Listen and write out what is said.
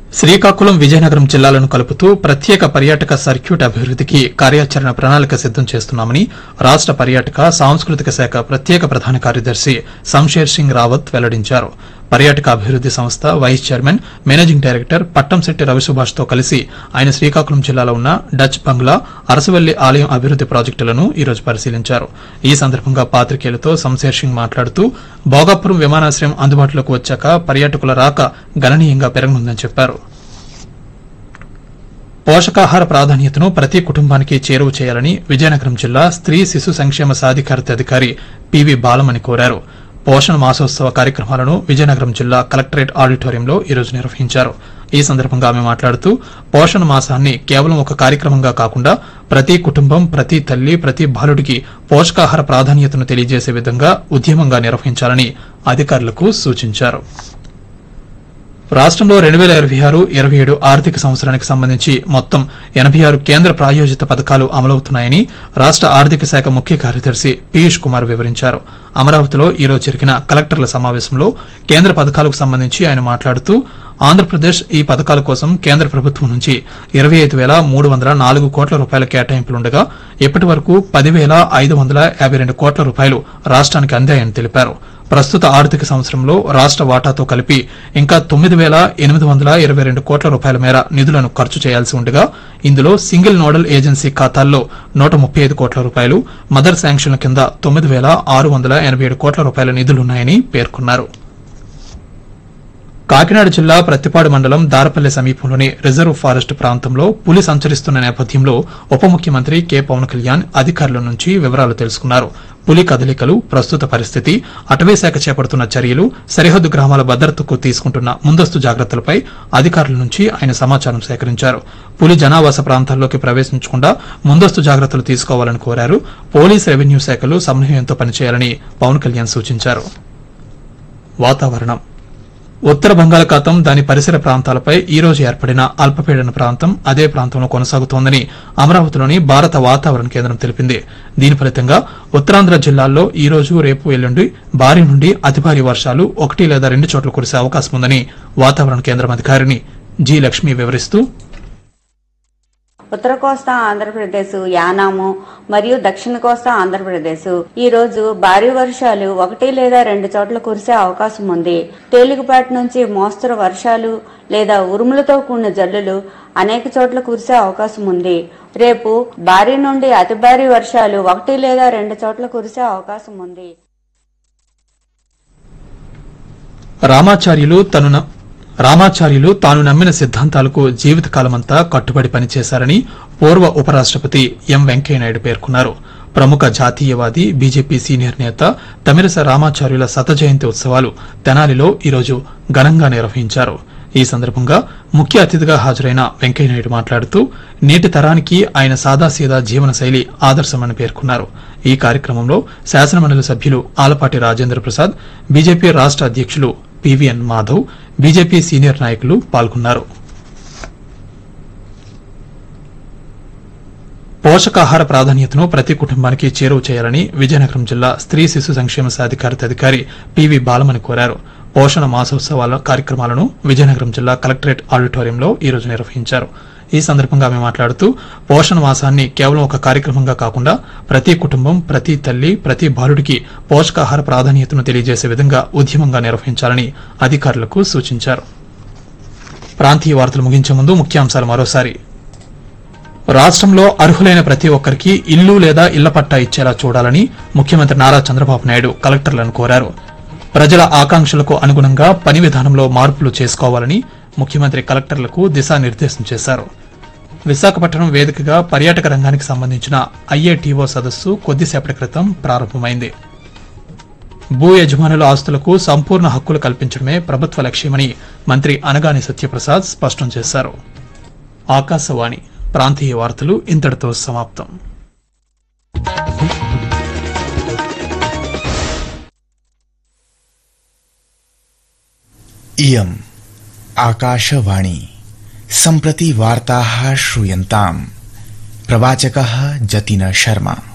శ్రీకాకుళం విజయనగరం జిల్లాలను కలుపుతూ ప్రత్యేక పర్యాటక సర్క్యూట్ అభివృద్ధికి కార్యాచరణ ప్రణాళిక సిద్దం చేస్తున్నామని రాష్ట పర్యాటక సాంస్కృతిక శాఖ ప్రత్యేక ప్రధాన కార్యదర్శి సంషేర్ సింగ్ రావత్ వెల్లడించారు పర్యాటక అభివృద్ది సంస్థ vice chairman managing director Pattamsetti Ravisubhash తో కలిసి ఆయన శ్రీకాకుళం జిల్లాలో ఉన్న డచ్ బంగ్లా అరసవల్లి ఆలయం అభివృద్ది ప్రాజెక్టులను ఈ రోజు పరిశీలించారు ఈ సందర్భంగా పాత్రికేయులతో సంశేర్ సింగ్ మాట్లాడుతూ భోగాపురం విమానాశ్రయం అందుబాటులోకి వచ్చాక పర్యాటకుల రాక గణనీయంగా పెరగనుందని చెప్పారు పోషకాహార ప్రాధాన్యతను ప్రతి కుటుంబానికి చేరువ చేయాలని విజయనగరం జిల్లా స్త్రీ శిశు సంక్షేమ సాధికారత అధికారి పివి బాలమణి కోరారు పోషణ మాసోత్సవ కార్యక్రమాలను విజయనగరం జిల్లా కలెక్టరేట్ ఆడిటోరియంలో ఈరోజు నిర్వహించారు ఈ సందర్భంగా ఆమె మాట్లాడుతూ పోషణ మాసాన్ని కేవలం ఒక కార్యక్రమంగా కాకుండా ప్రతి కుటుంబం ప్రతి తల్లి ప్రతి బాలుడికి పోషకాహార ప్రాధాన్యతను తెలియజేసే విధంగా ఉద్యమంగా నిర్వహించాలని అధికారులకు సూచించారు రాష్ట్రంలో రెండు వేల ఇరవై ఆరు ఇరవై ఏడు ఆర్థిక సంవత్సరానికి సంబంధించి మొత్తం ఎనభై ఆరు కేంద్ర ప్రాయోజిత పథకాలు అమలవుతున్నాయని రాష్ట ఆర్థిక శాఖ ముఖ్య కార్యదర్శి పీయూష్ కుమార్ వివరించారు అమరావతిలో ఈ రోజు జరిగిన కలెక్టర్ల సమావేశంలో కేంద్ర పథకాలకు సంబంధించి ఆయన మాట్లాడుతూ ఆంధ్రప్రదేశ్ ఈ పథకాల కోసం కేంద్ర ప్రభుత్వం నుంచి ఇరవై ఐదు వేల మూడు వందల నాలుగు కోట్ల రూపాయల కేటాయింపులుండగా ఇప్పటి వరకు పదివేల ఐదు వందల యాభై రెండు కోట్ల రూపాయలు రాష్ట్రానికి అందాయని తెలిపారు ప్రస్తుత ఆర్థిక సంవత్సరంలో రాష్ట్ర వాటాతో కలిపి ఇంకా తొమ్మిది వేల ఎనిమిది వందల ఇరవై రెండు కోట్ల రూపాయల మేర నిధులను ఖర్చు చేయాల్సి ఉండగా ఇందులో సింగిల్ నోడల్ ఏజెన్సీ ఖాతాల్లో నూట ముప్పై ఐదు కోట్ల రూపాయలు మదర్ శాంక్షన్ల కింద తొమ్మిది వేల ఆరు వందల ఎనభై ఏడు కోట్ల రూపాయల నిధులున్నాయని పేర్కొన్నారు కాకినాడ జిల్లా ప్రత్తిపాడు మండలం దారపల్లి సమీపంలోని రిజర్వ్ ఫారెస్ట్ ప్రాంతంలో పులి సంచరిస్తున్న నేపథ్యంలో ఉప ముఖ్యమంత్రి కె పవన్ కళ్యాణ్ అధికారుల నుంచి వివరాలు తెలుసుకున్నారు పులి కదలికలు ప్రస్తుత పరిస్థితి అటవీ శాఖ చేపడుతున్న చర్యలు సరిహద్దు గ్రామాల భద్రతకు తీసుకుంటున్న ముందస్తు జాగ్రత్తలపై అధికారుల నుంచి ఆయన సమాచారం సేకరించారు పులి జనావాస ప్రాంతాల్లోకి ప్రవేశించకుండా ముందస్తు జాగ్రత్తలు తీసుకోవాలని కోరారు పోలీస్ రెవెన్యూ శాఖలు సమన్వయంతో పనిచేయాలని పవన్ కళ్యాణ్ సూచించారు వాతావరణం ఉత్తర బంగాళాఖాతం దాని పరిసర ప్రాంతాలపై ఈ రోజు ఏర్పడిన అల్పపీడన ప్రాంతం అదే ప్రాంతంలో కొనసాగుతోందని అమరావతిలోని భారత వాతావరణ కేంద్రం తెలిపింది దీని ఫలితంగా ఉత్తరాంధ్ర జిల్లాల్లో ఈ రోజు రేపు ఎల్లుండి భారీ నుండి అతి భారీ వర్షాలు ఒకటి లేదా రెండు చోట్ల కురిసే అవకాశం ఉందని వాతావరణ కేంద్రం అధికారిని జి లక్ష్మి వివరిస్తూ ఉత్తర కోస్తా ఆంధ్రప్రదేశ్ యానాము మరియు దక్షిణ కోస్తా ఆంధ్రప్రదేశ్ ఈ రోజు భారీ వర్షాలు ఒకటి లేదా రెండు చోట్ల కురిసే అవకాశం ఉంది తేలికపాటి నుంచి మోస్తరు వర్షాలు లేదా ఉరుములతో కూడిన జల్లులు అనేక చోట్ల కురిసే అవకాశం ఉంది రేపు భారీ నుండి అతి భారీ వర్షాలు ఒకటి లేదా రెండు చోట్ల కురిసే అవకాశం ఉంది రామాచార్యులు తను న- రామాచార్యులు తాను నమ్మిన సిద్ధాంతాలకు జీవితకాలమంతా కట్టుబడి పనిచేశారని పూర్వ ఉపరాష్ట్రపతి ఎం వెంకయ్యనాయుడు పేర్కొన్నారు ప్రముఖ జాతీయవాది బీజేపీ సీనియర్ నేత తమిరస రామాచార్యుల శత జయంతి ఉత్సవాలు తెనాలిలో ఈరోజు ఘనంగా నిర్వహించారు ఈ సందర్భంగా ముఖ్య అతిథిగా హాజరైన వెంకయ్యనాయుడు మాట్లాడుతూ నేటి తరానికి ఆయన సాదాసీదా జీవన శైలి ఆదర్శమని పేర్కొన్నారు ఈ కార్యక్రమంలో శాసనమండలి సభ్యులు ఆలపాటి రాజేంద్ర ప్రసాద్ బీజేపీ రాష్ట్ర అధ్యక్షులు పివిఎన్ మాధవ్ బీజేపీ సీనియర్ నాయకులు పాల్గొన్నారు పోషకాహార ప్రాధాన్యతను ప్రతి కుటుంబానికి చేరువ చేయాలని విజయనగరం జిల్లా స్త్రీ శిశు సంక్షేమ సాధికారత అధికారి పివి బాలమణి కోరారు పోషణ మాసోత్సవాల కార్యక్రమాలను విజయనగరం జిల్లా కలెక్టరేట్ ఆడిటోరియంలో ఈ రోజు నిర్వహించారు ఈ సందర్భంగా ఆమె మాట్లాడుతూ పోషణ మాసాన్ని కేవలం ఒక కార్యక్రమంగా కాకుండా ప్రతి కుటుంబం ప్రతి తల్లి ప్రతి బాలుడికి పోషకాహార ప్రాధాన్యతను తెలియజేసే విధంగా ఉద్యమంగా నిర్వహించాలని అధికారులకు సూచించారు ప్రాంతీయ వార్తలు ముగించే ముందు ముఖ్యాంశాలు మరోసారి రాష్ట్రంలో అర్హులైన ప్రతి ఒక్కరికి ఇల్లు లేదా ఇళ్ల పట్టా ఇచ్చేలా చూడాలని ముఖ్యమంత్రి నారా చంద్రబాబు నాయుడు కలెక్టర్లను కోరారు ప్రజల ఆకాంక్షలకు అనుగుణంగా పని విధానంలో మార్పులు చేసుకోవాలని ముఖ్యమంత్రి కలెక్టర్లకు దిశానిర్దేశం చేశారు విశాఖపట్నం వేదికగా పర్యాటక రంగానికి సంబంధించిన ఐఏటీఓ సదస్సు కొద్దిసేపటి క్రితం ప్రారంభమైంది భూ యజమానుల ఆస్తులకు సంపూర్ణ హక్కులు కల్పించడమే ప్రభుత్వ లక్ష్యమని మంత్రి అనగాని సత్యప్రసాద్ స్పష్టం చేశారు ఆకాశవాణి ప్రాంతీయ వార్తలు ఇంతటితో సమాప్తం इयम् आकाशवाणी सम्प्रति वार्ताः श्रूयन्ताम् प्रवाचकः जतिन शर्मा